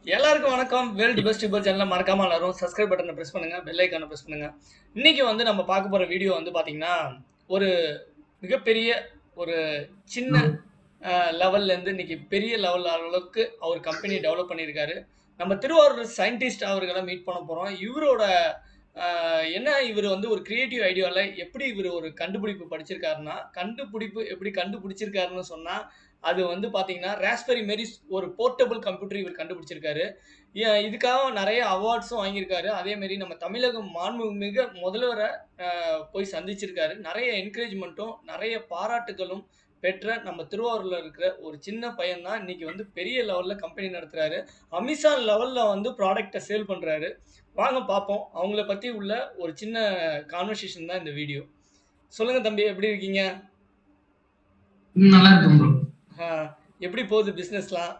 எல்லாருக்கும் வணக்கம் world best Uber சேனலை மறக்காம எல்லாரும் சப்ஸ்கிரைப் பட்டனை ப்ரெஸ் பண்ணுங்க பெல் ஐக்கானை ப்ரெஸ் பண்ணுங்க இன்னைக்கு வந்து நம்ம பார்க்க போற வீடியோ வந்து பாத்தீங்கன்னா ஒரு மிகப்பெரிய ஒரு சின்ன லெவல்ல இருந்து இன்னைக்கு பெரிய லெவல் அளவுக்கு அவர் கம்பெனி டெவலப் பண்ணியிருக்காரு நம்ம திருவாரூர் சயின்டிஸ்ட் அவர்களை மீட் பண்ண போறோம் இவரோட ஆஹ், என்ன இவர் வந்து ஒரு கிரியேட்டிவ் ஐடியாவில் எப்படி இவர் ஒரு கண்டுபிடிப்பு படிச்சிருக்காருன்னா கண்டுபிடிப்பு எப்படி கண்டுபிடிச்சிருக்காருன்னு சொன்னா அது வந்து பாத்தீங்கன்னா ராஸ்பெரி மாரி ஒரு போர்ட்டபிள் கம்ப்யூட்டர் இவர் கண்டுபிடிச்சிருக்காரு ஏ- இதுக்காக நிறைய அவார்ட்ஸும் வாங்கியிருக்காரு அதே மாதிரி நம்ம தமிழகம் மாண்புமிகு முதல்வரை ஆஹ், போய் சந்திச்சிருக்காரு நிறைய என்கரேஜ்மெண்ட்டும் நிறைய பாராட்டுகளும் பெற்ற நம்ம திருவாரூர்ல இருக்கிற ஒரு சின்ன பையன் தான் இன்னைக்கு வந்து பெரிய லெவல்ல கம்பெனி நடத்துறாரு அமேசான் லெவல்ல வந்து ப்ராடக்ட்டை சேல் பண்றாரு வாங்க பார்ப்போம் அவங்கள பத்தி உள்ள ஒரு சின்ன கான்வர்சேஷன் தான் இந்த வீடியோ சொல்லுங்க தம்பி எப்படி இருக்கீங்க ம், நல்லா இருக்கும் ப்ரோ ஆஹ், எப்படி போகுது பிசினஸ்லாம்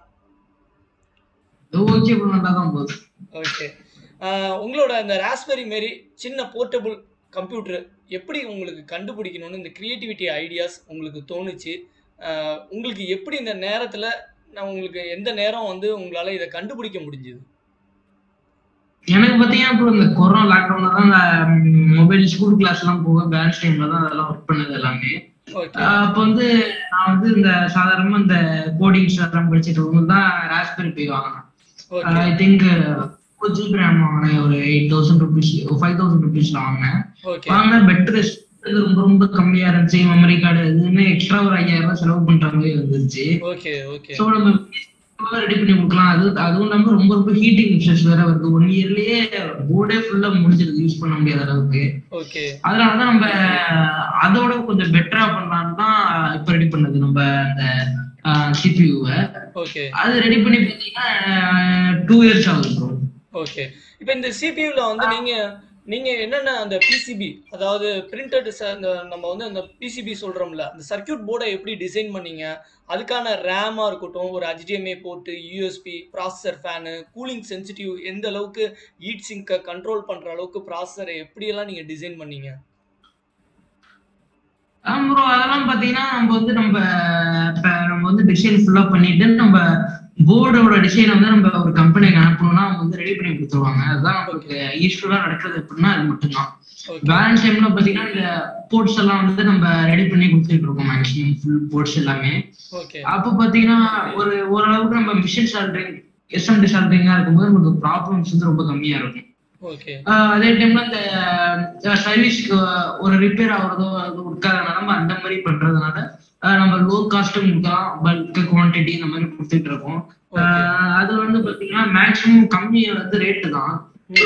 ஓகே ப்ரோ நல்லா தான் போகுது ஓகே உங்களோட அந்த ராஸ்பெரி மாரி சின்ன போர்ட்டபிள் கம்ப்யூட்டர் எப்படி உங்களுக்கு கண்டுபிடிக்கணும்னு இந்த கிரியேட்டிவிட்டி ஐடியாஸ் உங்களுக்கு தோணுச்சு ஆஹ் உங்களுக்கு எப்படி இந்த நேரத்தில் நான் உங்களுக்கு எந்த நேரம் வந்து உங்களால் இதை கண்டுபிடிக்க முடிஞ்சுது எனக்கு பாத்தீங்கன்னா ப்ரோ இந்த கொரோனா லாக்டவுன்ல தான் இந்த மொபைல் ஸ்கூல் கிளாஸ் எல்லாம் போக பேலன்ஸ் டைம்ல தான் அதெல்லாம் ஒர்க் பண்ணது எல்லாமே ஓகே ஆஹ் அப்ப வந்து நான் வந்து இந்த சாதாரணமா இந்த கோடிங் அதெல்லாம் படிச்சுட்டு இருக்கும்போது தான் ராஸ்பெரி பை வாங்கினேன் ஓகே ஐ திங்க் ஒரு ஜிபி ரேம் வாங்கினேன் ஒரு eight thousand rupees five thousand ருபீஸ்ல வாங்கினேன் ஓகே வாங்கினா பெட்டர் ரொம்ப ரொம்ப கம்மியா இருந்துச்சு மெமரி கார்டு எதுவுமே எக்ஸ்ட்ரா ஒரு ஐயாயிரம் ரூபாய் செலவு பண்ற மாதிரி வந்துருச்சு ஓகே ஓகே ஸோ நம்ம ரெடி பண்ணி கொடுக்கலாம் அது அதுவும் இல்லாம ரொம்ப ரொம்ப ஹீட்டிங் இஷ்யூஸ் வேற வருது ஒன் இயர்லயே போர்டே ஃபுல்லா முடிஞ்சிருது யூஸ் பண்ண முடியாத அளவுக்கு ஓகே அதனாலதான் நம்ம அதோட கொஞ்சம் பெட்டரா பண்ணலாம்னு தான் இப்ப ரெடி பண்ணது நம்ம அந்த சிபியூவை ஓகே அது ரெடி பண்ணி பார்த்தீங்கன்னா டூ இயர்ஸ் ஆகுது ப்ரோ ஓகே இப்போ இந்த சிபியூவில் வந்து நீங்கள் நீங்கள் என்னென்ன அந்த பிசிபி அதாவது பிரிண்டட் அந்த நம்ம வந்து அந்த பிசிபி சொல்கிறோம்ல அந்த சர்க்யூட் போர்டை எப்படி டிசைன் பண்ணீங்க அதுக்கான ரேமாக இருக்கட்டும் ஒரு HDMI port USB processor fan cooling sensitive எந்த அளவுக்கு ஹீட் சிங்கை கண்ட்ரோல் பண்ணுற அளவுக்கு ப்ராசஸரை எப்படியெல்லாம் நீங்கள் டிசைன் பண்ணீங்க ப்ரோ அதெல்லாம் பாத்தீங்கன்னா நம்ம வந்து நம்ம இப்ப நம்ம வந்து டிசைன் ஃபுல்லா பண்ணிட்டு நம்ம போர்டோட டிசைனை வந்து நம்ம ஒரு கம்பெனிக்கு அனுப்பணும்னா அவங்க வந்து ரெடி பண்ணி கொடுத்துருவாங்க அதுதான் நம்மளுக்கு யூஸ்ஃபுல்லா நடக்கிறது எப்படின்னா அது மட்டும்தான் ஓகே பேலன்ஸ் டைம்ல பாத்தீங்கன்னா இந்த போர்ட்ஸ் எல்லாம் வந்து நம்ம ரெடி பண்ணி கொடுத்துட்டு இருக்கோம் மேக்ஸிமம் ஃபுல் போர்ட்ஸ் எல்லாமே ஓகே அப்போ பாத்தீங்கன்னா ஒரு ஓரளவுக்கு நம்ம மிஷின் சால்ட்ரிங் எஸ்எம்டி சால்ட்ரிங்கா இருக்கும்போது நமக்கு ப்ராப்ளம்ஸ் வந்து ரொம்ப கம்மியா இருக்கும் ஓகே ஆஹ் அதே டைம்ல இந்த சர்வீஸ்க்கு ஒரு ரிப்பேர் ஆகுறதோ அது கொடுக்காதனால நம்ம அந்த மாதிரி பண்றதுனால ஆஹ் நம்ம லோ காஸ்ட்டும் கொடுக்கலாம் பல்க் குவான்டிட்டி இந்த மாதிரி கொடுத்துட்டு இருக்கோம் ஆஹ் அது வந்து பாத்தீங்கன்னா மேக்ஸிமம் கம்மி வந்து ரேட்டு தான்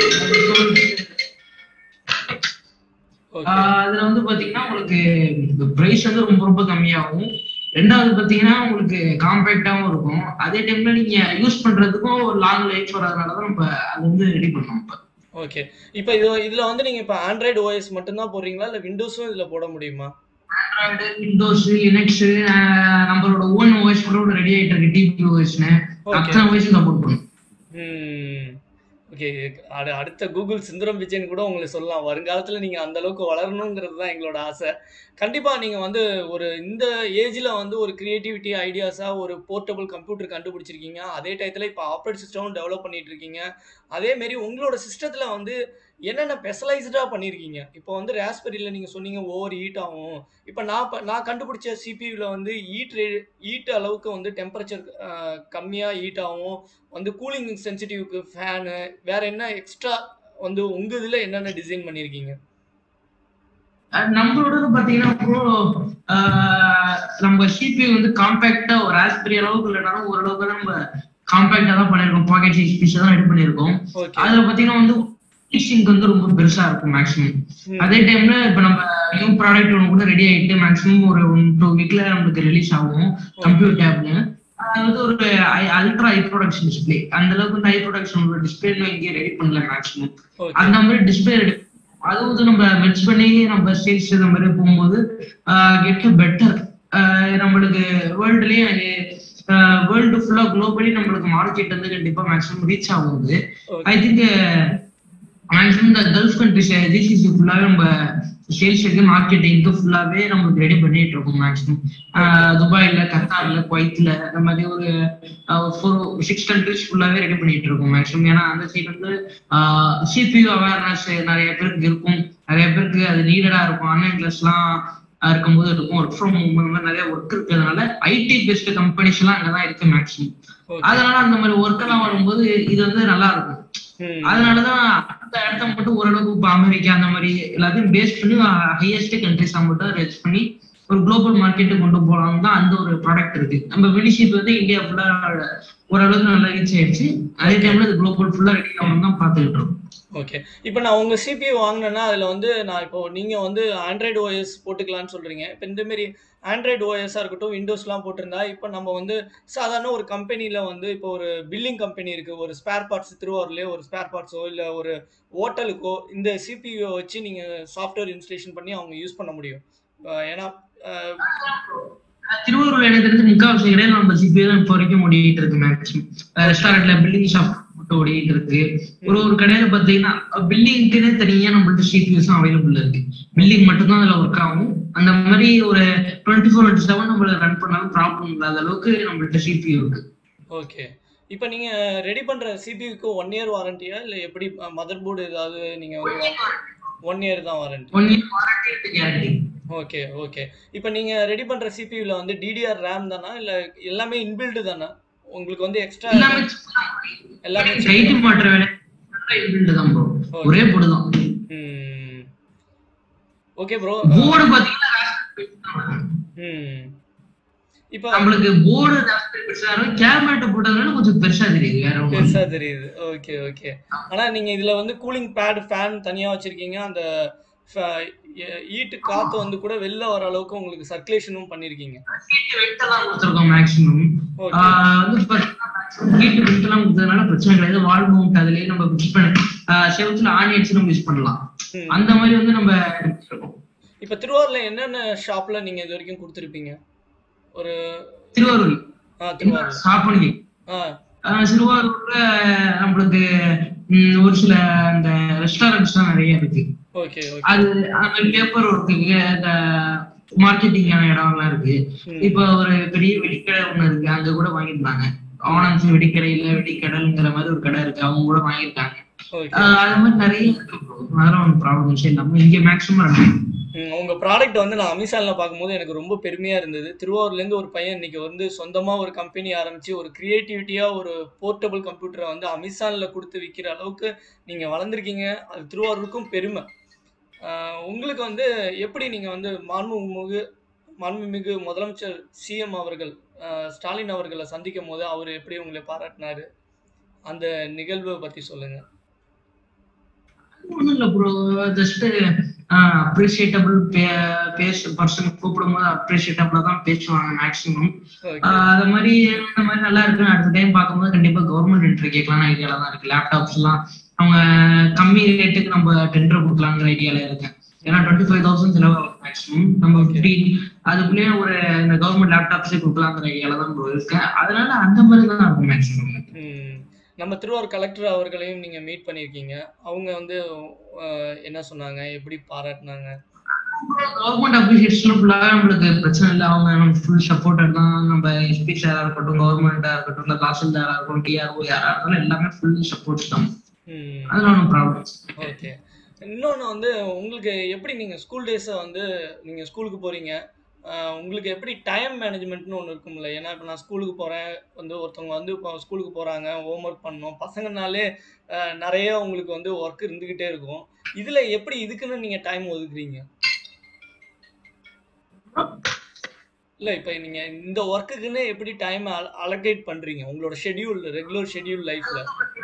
ஓகே ஆஹ் அதுல வந்து பாத்தீங்கன்னா உங்களுக்கு பிரைஸ் வந்து ரொம்ப ரொம்ப கம்மியாகும் ரெண்டாவது பாத்தீங்கன்னா உங்களுக்கு காம்பேக்டாவும் இருக்கும் அதே டைம்ல நீங்க யூஸ் பண்றதுக்கும் ஒரு லாங் லைஃப் வரதுனாலதான் நம்ம அது வந்து ரெடி பண்ணோம் இப்ப ஓகே இப்போ இது இதில் வந்து நீங்கள் இப்போ ஆண்ட்ராய்டு ஓஎஸ் மட்டும்தான் போடுறீங்களா இல்லை விண்டோஸும் இதில் போட முடியுமா ஆண்ட்ராய்டு விண்டோஸ் லினக்ஸ் நம்மளோட ஓன் ஓஎஸ் கூட ரெடி ஆயிட்டு இருக்கு டிபி ஓஎஸ்னு ஓகே அத்தனை ஓஎஸ் சப்போர்ட் பண்ணும் ம் ஓகே அடு அடுத்த கூகுள் சுந்தரம் பிச்சைன்னு கூட உங்களுக்கு சொல்லலாம் வருங்காலத்தில் நீங்கள் அந்த அளவுக்கு வளரணுங்கிறது தான் எங்களோட ஆசை கண்டிப்பாக நீங்கள் வந்து ஒரு இந்த ஏஜில் வந்து ஒரு கிரியேட்டிவிட்டி ஐடியாஸாக ஒரு போர்ட்டபிள் கம்ப்யூட்டர் கண்டுபிடிச்சிருக்கீங்க அதே டயத்தில் இப்போ ஆப்ரேட் சிஸ்டமும் டெவலப் பண்ணிட்டு இருக்கீங்க அதேமாரி உங்களோட சிஸ்டத்தில் வந்து என்னென்ன ஸ்பெஷலைஸ்டாக பண்ணியிருக்கீங்க இப்போ வந்து ராஸ்பெரியில் நீங்கள் சொன்னீங்க ஓவர் ஹீட் ஆகும் இப்போ நான் ப- நான் கண்டுபிடிச்ச சிபியூவில் வந்து ஹீட் ரே ஹீட் அளவுக்கு வந்து டெம்பரேச்சர் கம்மியாக ஹீட் ஆகும் வந்து கூலிங் சென்சிட்டிவ்க்கு ஃபேனு வேற என்ன எக்ஸ்ட்ரா வந்து உங்க இதுல என்னென்ன டிசைன் பண்ணிருக்கீங்க அஹ் நம்மளோட பாத்தீங்கன்னா ப்ரோ நம்ம சிபி வந்து காம்பேக்டா ஒரு ஆஸ்பிரி அளவுக்கு இல்லைனாலும் ஓரளவுக்கு நம்ம காம்பேக்டா தான் பண்ணிருக்கோம் பாக்கெட் சைஸ் பீஸ் தான் ரெடி பண்ணிருக்கோம் ஓகே அதுல பாத்தீங்கன்னா வந்து ஃபினிஷிங் வந்து ரொம்ப பெருசா இருக்கும் மேக்ஸிமம் அதே டைம்ல இப்ப நம்ம நியூ ப்ராடக்ட் ஒன்று கூட ரெடி ஆயிட்டு மேக்ஸிமம் ஒரு ஒன் டூ வீக்ல நமக்கு ரிலீஸ் ஆகும் கம்ப்யூட்டர் டேப்னு அது வந்து ஒரு அல்ட்ரா ஹை ப்ரொடக்ஷன் டிஸ்பிளே அந்த அளவுக்கு ஹை ப்ரொடக்ஷன் டிஸ்பிளே இங்கே ரெடி பண்ணல மேக்ஸிமம் ஓகே அந்த மாதிரி டிஸ்பிளே ரெடி அது வந்து நம்ம மெர்ச் பண்ணி நம்ம சேல்ஸ் இந்த மாதிரி போகும்போது கெட் பெட்டர் நம்மளுக்கு வேர்ல்டுலயே வேர்ல்டு ஃபுல்லா குளோபலி நம்மளுக்கு மார்க்கெட் வந்து கண்டிப்பா மேக்ஸிமம் ரீச் ஆகுது ஐ திங்க் மேக்ஸிமம் இந்த கல்ஃப் கண்ட்ரிஸ் ஜிசிசி ஃபுல்லாவே நம்ம சேல்ஸுக்கு மார்க்கெட்டிங்க்கு ஃபுல்லாவே நமக்கு ரெடி பண்ணிட்டு இருக்கோம் மேக்ஸிமம் துபாயில கத்தார்ல குவைத்ல அந்த மாதிரி ஒரு ஃபோர் சிக்ஸ் கண்ட்ரிஸ் ஃபுல்லாவே ரெடி பண்ணிட்டு இருக்கோம் மேக்ஸிமம் ஏன்னா அந்த சைடு வந்து சிபியூ அவேர்னஸ் நிறைய பேருக்கு இருக்கும் நிறைய பேருக்கு அது நீடடா இருக்கும் ஆன்லைன் கிளாஸ்லாம் இருக்கும்போது இருக்கும் ஒர்க் ஃப்ரம் ஹோம் நிறைய ஒர்க் இருக்கிறதுனால ஐடி பெஸ்ட் கம்பெனிஸ் எல்லாம் அங்கதான் இருக்கு மேக்ஸிமம் ஓகே அதனால அந்த மாதிரி ஒர்க் எல்லாம் வரும்போது இது வந்து நல்லா இருக்கும் ம் அதனாலதான் அந்த இடத்த மட்டும் ஓரளவுக்கு இப்போ அமெரிக்கா அந்த மாதிரி எல்லாத்தையும் பேஸ் பண்ணி ஹையஸ்ட் கண்ட்ரிஸா மட்டும் ரெச் பண்ணி ஒரு குளோபல் மார்க்கெட்டு கொண்டு போலாம் தான் அந்த ஒரு ப்ராடக்ட் இருக்கு நம்ம வெளிஷீப் வந்து இந்தியா ஃபுல்லா ஓரளவுக்கு நல்லா ரீச் ஆயிடுச்சு அதே டைம்ல இது குளோபல் ஃபுல்லா ரெடி ஆகணும் தான் பார்த்துக்கிட்டு இருக்கோம் ஓகே இப்போ நான் உங்க சிபியூ வாங்கினேன்னா அதில் வந்து நான் இப்போ நீங்க வந்து ஆண்ட்ராய்டு ஓஎஸ் போட்டுக்கலாம்னு சொல்றீங்க இப்போ இந்த மாதிரி ஆண்ட்ராய்டு ஓஎஸ்ஸாக இருக்கட்டும் விண்டோஸ்லாம் போட்டிருந்தா இப்போ நம்ம வந்து சாதாரண ஒரு கம்பெனியில் வந்து இப்போ ஒரு பில்லிங் கம்பெனி இருக்கு ஒரு ஸ்பேர் பார்ட்ஸ் திருவாரூர்லேயே ஒரு ஸ்பேர் பார்ட்ஸோ இல்லை ஒரு ஹோட்டலுக்கோ இந்த சிபியூ வச்சு நீங்க சாஃப்ட்வேர் இன்ஸ்டலேஷன் பண்ணி அவங்க யூஸ் பண்ண முடியும் அஹ் ஏன்னா அஹ் திருவாரூர் எனக்கு தெரிஞ்சு முக்காவாசி இடையில நம்ம சிபிஐ தான் இப்போ வரைக்கும் ஓடிட்டு இருக்கு மேக்ஸிமம் ரெஸ்டாரண்ட்ல பில்டிங் ஷாப் மட்டும் ஓடிட்டு இருக்கு ஒரு ஒரு கடையில பாத்தீங்கன்னா பில்டிங்க்குனே தனியா நம்மள்ட்ட சிபிஎஸ் அவைலபிள் இருக்கு பில்டிங் மட்டும் தான் அதுல ஒர்க் ஆகும் அந்த மாதிரி ஒரு டுவெண்ட்டி ஃபோர் இன்ட்டு செவன் நம்மள ரன் பண்ணாலும் ப்ராப்ளம் இல்லாத அளவுக்கு நம்மள்ட்ட சிபியூ இருக்கு ஓகே இப்போ நீங்க ரெடி பண்ற சிபியூக்கு ஒன் இயர் வாரண்டியா இல்லை எப்படி மதர் போர்டு ஏதாவது நீங்க ஒன் இயர் தான் வாரண்டி ஒன் இயர் வாரண்டி இருக்கு கேரண்டி ஓகே ஓகே இப்போ நீங்க ரெடி பண்ற சிபியூல வந்து டிடிஆர் ரேம் தானா இல்ல எல்லாமே இன்பில்டு தானா உங்களுக்கு வந்து எக்ஸ்ட்ரா எல்லாமே எல்லாமே கைட்டு மாற்ற வேலை இன்பில்ட் தான் ப்ரோ ஒரே போர்டு தான் ம் ஓகே ப்ரோ போர்டு பாத்தீங்கன்னா ம் இப்போ நம்மளுக்கு போர்டு பெருசா இருக்கும் கேபினட் போட்டதுனால கொஞ்சம் பெருசா தெரியுது வேற ஒண்ணும் இல்ல. பெருசா தெரியுது ஓகே ஓகே ஆனா நீங்க இதுல வந்து கூலிங் பேட் ஃபேன் தனியா வச்சிருக்கீங்க அந்த ஈட்டு காத்து வந்து கூட வெளில வர அளவுக்கு உங்களுக்கு சர்க்குலேஷனும் பண்ணிருக்கீங்க ஹீட் வெயிட் எல்லாம் கொடுத்துருக்கோம் மேக்ஸிமம் ஓகே வந்து ஹீட் வெயிட் எல்லாம் கொடுத்ததுனால பிரச்சனை கிடையாது வால் மவுண்ட் அதுலயே நம்ம ஃபிக்ஸ் பண்ணி செவத்துல ஆனியன்ஸ் நம்ம யூஸ் பண்ணலாம் ம். அந்த மாதிரி வந்து நம்ம எடுத்துருக்கோம். இப்ப திருவாரூர்ல என்னென்ன ஷாப்ல நீங்க இது வரைக்கும் கொடுத்துருப்பீங்க ஒரு திருவாரூர் ஆ திருவாரூர் சாப்பனிக்கு ஆ திருவாரூர்ல நம்மளுக்கு ம், ஒரு சில அந்த ரெஸ்டாரண்ட்ஸ் தான் நிறைய இருக்கு ஓகே ஓகே அது அந்த பேப்பர் ஒர்க்குக்கு அந்த மார்க்கெட்டிங்கான இடம்லாம் இருக்கு ம். இப்ப ஒரு பெரிய வெடிக்கடை ஒண்ணு இருக்கு அங்க கூட வாங்கியிருந்தாங்க ஆனந்த் வெடிக்கடையில வெடிக்கடல்ங்கிற மாதிரி ஒரு கடை இருக்கு அவங்க கூட வாங்கியிருக்காங்க ஓகே ஆஹ் அது மாதிரி நிறைய இருக்கு bro. அதெல்லாம் ஒன்றும் ப்ராப்ளம்ஸ் இல்லாம இங்க மேக்ஸிமம் ம், உங்க ப்ராடக்ட் வந்து நான் அமேசான்ல பார்க்கும்போது எனக்கு ரொம்ப பெருமையா இருந்தது திருவாரூர்ல இருந்து ஒரு பையன் இன்னைக்கு வந்து சொந்தமா ஒரு கம்பெனி ஆரம்பிச்சு ஒரு கிரியேட்டிவிட்டியா ஒரு போர்ட்டபிள் கம்ப்யூட்டரை வந்து அமேசான்ல கொடுத்து விற்கிற அளவுக்கு நீங்க வளர்ந்துருக்கீங்க அது திருவாரூருக்கும் பெருமை ஆஹ் உங்களுக்கு வந்து எப்படி நீங்க வந்து மாண்புமிகு மாண்புமிகு முதலமைச்சர் சிஎம் அவர்கள் ஆஹ் ஸ்டாலின் அவர்களை சந்திக்கும் போது அவர் எப்படி உங்களை பாராட்டினாரு அந்த நிகழ்வை பத்தி சொல்லுங்க ஒண்ணும் இல்ல ப்ரோ ஜஸ்ட் அப்ரிசியேட்டபிள் பேச பர்சன் கூப்பிடும் போது அப்ரிசியேட்டபிளா தான் பேசுவாங்க மேக்ஸிமம் ஓகே அது மாதிரி இந்த மாதிரி நல்லா இருக்கு அடுத்த டைம் பார்க்கும்போது கண்டிப்பா கவர்மெண்ட் இன்டர் கேட்கலாம் ஐடியால தான் இருக்கு லேப்டாப்ஸ் எல்லாம் அவங்க கம்மி ரேட்டுக்கு நம்ம டெண்டர் கொடுக்கலாங்கிற ஐடியால இருக்கேன் ஏன்னா டுவெண்ட்டி ஃபைவ் தௌசண்ட் செலவாகும் மேக்ஸிமம் நம்ம ஃபிஃப்டி அதுக்குள்ளேயே ஒரு இந்த கவர்மெண்ட் லேப்டாப்ஸே கொடுக்கலாங்கிற ஐடியால தான் bro இருக்கேன் அதனால அந்த மாதிரி தான் இருக்கும் மேக்ஸிமம் ம். நம்ம திருவாரூர் கலெக்டர் அவர்களையும் நீங்க மீட் பண்ணியிருக்கீங்க அவங்க வந்து அஹ், என்ன சொன்னாங்க எப்படி பாராட்டினாங்க கவர்மெண்ட் அப்ளிகேஷன்ல ஃபுல்லாக நம்மளுக்கு பிரச்சனை இல்லை அவங்க நம்ம ஃபுல் சப்போர்ட்டர் தான் நம்ம எஸ்பி சாரா இருக்கட்டும் கவர்மெண்டா இருக்கட்டும் இல்லை தாசில்தாரா இருக்கட்டும் டிஆர்ஓ யாரா இருந்தாலும் எல்லாமே ஃபுல் சப்போர்ட் தான் ம். அதெல்லாம் ஒன்றும் ப்ராப்ளம் ஓகே இன்னொன்று வந்து உங்களுக்கு எப்படி நீங்கள் ஸ்கூல் டேஸை வந்து நீங்கள் ஸ்கூலுக்கு போகிறீங்க உங்களுக்கு எப்படி டைம் மேனேஜ்மெண்ட்னு ஒன்று இருக்கும்ல ஏன்னா இப்போ நான் ஸ்கூலுக்கு போகிறேன் வந்து ஒருத்தவங்க வந்து இப்போ ஸ்கூலுக்கு போகிறாங்க ஹோம் ஒர்க் பண்ணணும் பசங்கனாலே அஹ், நிறைய உங்களுக்கு வந்து ஒர்க் இருந்துக்கிட்டே இருக்கும் இதில் எப்படி இதுக்குன்னு நீங்கள் டைம் ஒதுக்குறீங்க இல்லை இப்போ நீங்கள் இந்த ஒர்க்குக்குன்னு எப்படி டைம் அலோகேட் பண்ணுறீங்க உங்களோட ஷெட்யூல் ரெகுலர் ஷெட்யூல் லைஃப்பில்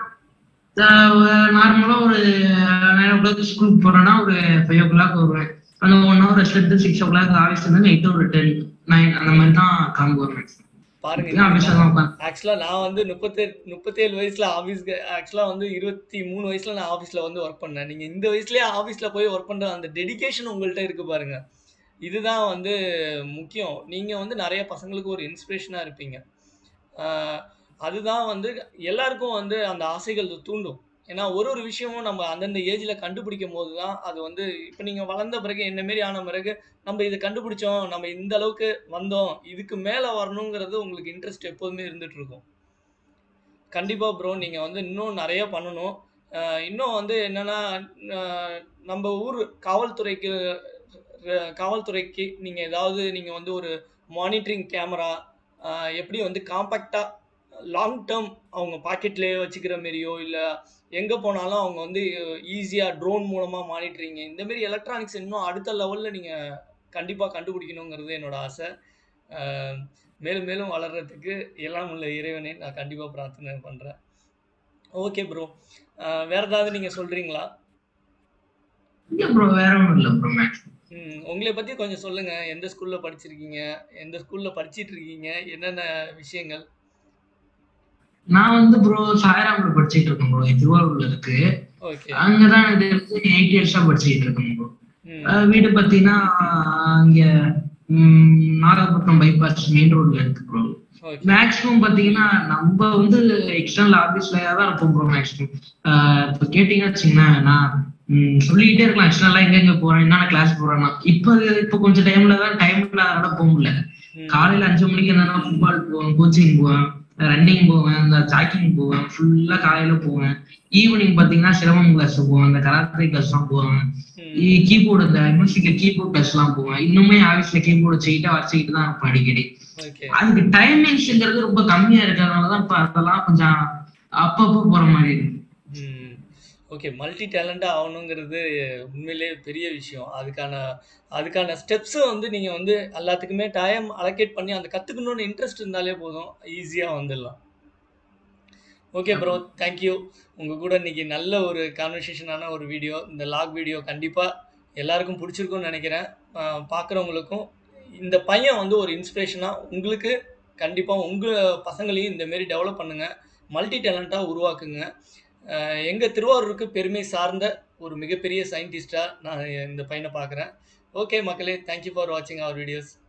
நார்மலா ஒரு நைன் ஓ கிளாக் ஸ்கூலுக்கு போறேன்னா ஒரு ஃபைவ் ஓ கிளாக் வருவேன் அந்த ஒன் ஹவர் ரெஸ்ட் எடுத்து சிக்ஸ் ஓ கிளாக் ஆஃபீஸ் வந்து நைட் ஒரு டென் நைன் அந்த மாதிரி தான் கிளம்பு வருவேன் பாருங்க ஆஃபீஸ்ல தான் உட்காந்து ஆக்சுவலாக நான் வந்து முப்பத்தேழு முப்பத்தேழு வயசில் ஆஃபீஸ்க்கு ஆக்சுவலாக வந்து இருபத்தி மூணு வயசில் நான் ஆஃபீஸில் வந்து ஒர்க் பண்ணேன் நீங்கள் இந்த வயசுலேயே ஆஃபீஸில் போய் ஒர்க் பண்ணுற அந்த டெடிகேஷன் உங்கள்கிட்ட இருக்கு பாருங்க இதுதான் வந்து முக்கியம் நீங்கள் வந்து நிறைய பசங்களுக்கு ஒரு இன்ஸ்பிரேஷனாக இருப்பீங்க ஆஹ் அதுதான் வந்து எல்லாருக்கும் வந்து அந்த ஆசைகள் தூண்டும் ஏன்னா ஒரு ஒரு விஷயமும் நம்ம அந்தந்த ஏஜ்ல கண்டுபிடிக்கும் போது தான் அது வந்து இப்போ நீங்க வளர்ந்த பிறகு என்ன மாரி ஆன பிறகு நம்ம இதை கண்டுபிடிச்சோம் நம்ம இந்த அளவுக்கு வந்தோம் இதுக்கு மேல வரணுங்கிறது உங்களுக்கு இன்ட்ரெஸ்ட் எப்போதுமே இருந்துட்டு இருக்கும் கண்டிப்பா ப்ரோ நீங்க வந்து இன்னும் நிறைய பண்ணணும் அஹ் இன்னும் வந்து என்னன்னா அஹ் நம்ம ஊர் காவல்துறைக்கு அஹ் காவல்துறைக்கு நீங்க ஏதாவது நீங்க வந்து ஒரு மானிட்டரிங் கேமரா எப்படி வந்து காம்பேக்டா லாங் டேர்ம் அவங்க பாக்கெட்லேயே வச்சுக்கிற மாரியோ இல்லை எங்கே போனாலும் அவங்க வந்து ஈஸியாக ட்ரோன் மூலமாக மானிட்டரிங்க இந்த மாதிரி எலக்ட்ரானிக்ஸ் இன்னும் அடுத்த லெவலில் நீங்கள் கண்டிப்பாக கண்டுபிடிக்கணுங்கிறது என்னோட ஆசை அஹ் மேலும் மேலும் வளர்கிறதுக்கு எல்லாம் உள்ள இறைவனை நான் கண்டிப்பாக பிரார்த்தனை பண்ணுறேன் ஓகே ப்ரோ வேற ஏதாவது நீங்கள் சொல்கிறீங்களா இல்ல ப்ரோ வேற ஒண்ணும் இல்ல ப்ரோ மேக்ஸிமம் ம் உங்களை பற்றி கொஞ்சம் சொல்லுங்கள் எந்த ஸ்கூலில் படிச்சிருக்கீங்க எந்த ஸ்கூலில் படிச்சிட்டு இருக்கீங்க என்னென்ன விஷயங்கள் நான் வந்து ப்ரோ சாயராம்ல படிச்சிட்டு இருக்கேன் ப்ரோ திருவாரூர்ல இருக்கு ஓகே அங்கதான் இது எயிட் இயர்ஸா படிச்சிட்டு இருக்கேன் ப்ரோ ம் வீடு பாத்தீங்கன்னா இங்க ம், நாகப்பட்டினம் பைபாஸ் மெயின் ரோட்ல இருக்கு ப்ரோ ஓகே மேக்ஸிமம் பாத்தீங்கன்னா நம்ம வந்து எக்ஸ்டர்னல் ஆபீஸ்ல தான் இருப்போம் ப்ரோ மேக்ஸிமம் இப்போ கேட்டீங்கன்னா வச்சுங்களேன் நான் ம், சொல்லிக்கிட்டே இருக்கலாம் எக்ஸ்டர்னலா எங்க எங்க போறேன் என்னென்ன கிளாஸ் போறேன்னா இப்ப இப்ப கொஞ்சம் டைம்ல தான் டைம் இல்லாதனால போக முடியல ம் காலையில அஞ்சு மணிக்கு இருந்தா ஃபுட்பால் போவேன் கோச்சிங் போவேன் ரன்னிங் போவேன் இந்த ஜாக்கிங் போவேன் ஃபுல்லா காலையில போவேன் ஈவினிங் பாத்தீங்கன்னா சிரமம் கிளாஸ் போவேன் இந்த கராத்தே கிளாஸ் எல்லாம் போவேன் ம் கீபோர்டு இந்த மியூசிக்ல கீபோர்ட் கிளாஸ் எல்லாம் போவேன் இன்னுமே ஆபீஸ்ல கீபோர்டு வச்சுக்கிட்டு வச்சுக்கிட்டு தான் இருப்பேன் அடிக்கடி ஓகே அதுக்கு டைமிங்ஸ்ங்கிறது ரொம்ப கம்மியா இருக்கிறதுனாலதான் இப்ப அதெல்லாம் கொஞ்சம் அப்பப்போ போற மாதிரி இருக்கு ம் ஓகே மல்டி டேலண்டாக ஆகணுங்கிறது உண்மையிலேயே பெரிய விஷயம் அதுக்கான அதுக்கான ஸ்டெப்ஸும் வந்து நீங்கள் வந்து எல்லாத்துக்குமே டைம் அலோகேட் பண்ணி அந்த கற்றுக்கணுன்னு இன்ட்ரெஸ்ட் இருந்தாலே போதும் ஈஸியாக வந்துடலாம் ஓகே ப்ரோ தேங்க்யூ உங்கள் கூட இன்னைக்கு நல்ல ஒரு கான்வர்சேஷனான ஒரு வீடியோ இந்த லாக் வீடியோ கண்டிப்பாக எல்லாருக்கும் பிடிச்சிருக்கும்னு நினைக்கிறேன் பார்க்குறவங்களுக்கும் இந்த பையன் வந்து ஒரு இன்ஸ்பிரேஷனாக உங்களுக்கு கண்டிப்பாக உங்கள் பசங்களையும் இந்த மாரி டெவலப் பண்ணுங்கள் மல்டி டேலண்ட்டாக உருவாக்குங்க எங்கள் திருவாரூருக்கு பெருமை சார்ந்த ஒரு மிகப்பெரிய சயின்டிஸ்டாக நான் இந்த பையனை பார்க்குறேன் ஓகே மக்களே தேங்க்யூ ஃபார் வாட்சிங் அவர் வீடியோஸ்